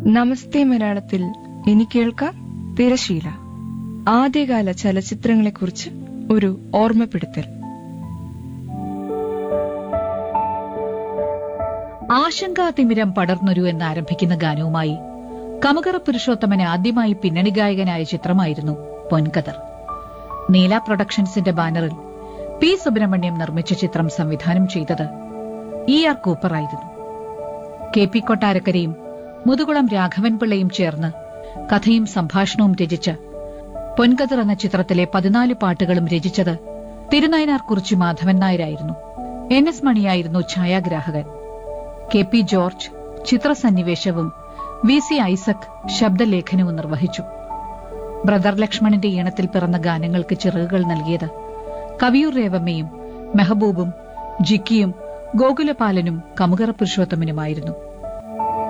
നമസ്തേ മലയാളത്തിൽ ഇനി കേൾക്കാം തിരശീല ആദ്യകാല ചലച്ചിത്രങ്ങളെക്കുറിച്ച് ഒരു ഓർമ്മപ്പെടുത്തൽ ആശങ്കാതിമിരം പടർന്നൊരു എന്നാരംഭിക്കുന്ന ഗാനവുമായി കമകറ പുരുഷോത്തമന് ആദ്യമായി പിന്നണി ഗായകനായ ചിത്രമായിരുന്നു പൊൻകതർ നീല പ്രൊഡക്ഷൻസിന്റെ ബാനറിൽ പി സുബ്രഹ്മണ്യം നിർമ്മിച്ച ചിത്രം സംവിധാനം ചെയ്തത് ഇ ആർ കൂപ്പറായിരുന്നു കെ പി കൊട്ടാരക്കരയും മുതുകുളം രാഘവൻ പിള്ളയും ചേർന്ന് കഥയും സംഭാഷണവും രചിച്ച് പൊൻകതിർ എന്ന ചിത്രത്തിലെ പതിനാല് പാട്ടുകളും രചിച്ചത് തിരുനയനാർ കുറിച്ചി മാധവൻ നായരായിരുന്നു എൻ എസ് മണിയായിരുന്നു ഛായാഗ്രാഹകൻ കെ പി ജോർജ് ചിത്രസന്നിവേശവും വി സി ഐസക് ശബ്ദലേഖനവും നിർവഹിച്ചു ബ്രദർ ലക്ഷ്മണന്റെ ഈണത്തിൽ പിറന്ന ഗാനങ്ങൾക്ക് ചിറകുകൾ നൽകിയത് കവിയൂർ രേവമ്മയും മെഹബൂബും ജിക്കിയും ഗോകുലപാലനും കമുകറ പുരുഷോത്തമനുമായിരുന്നു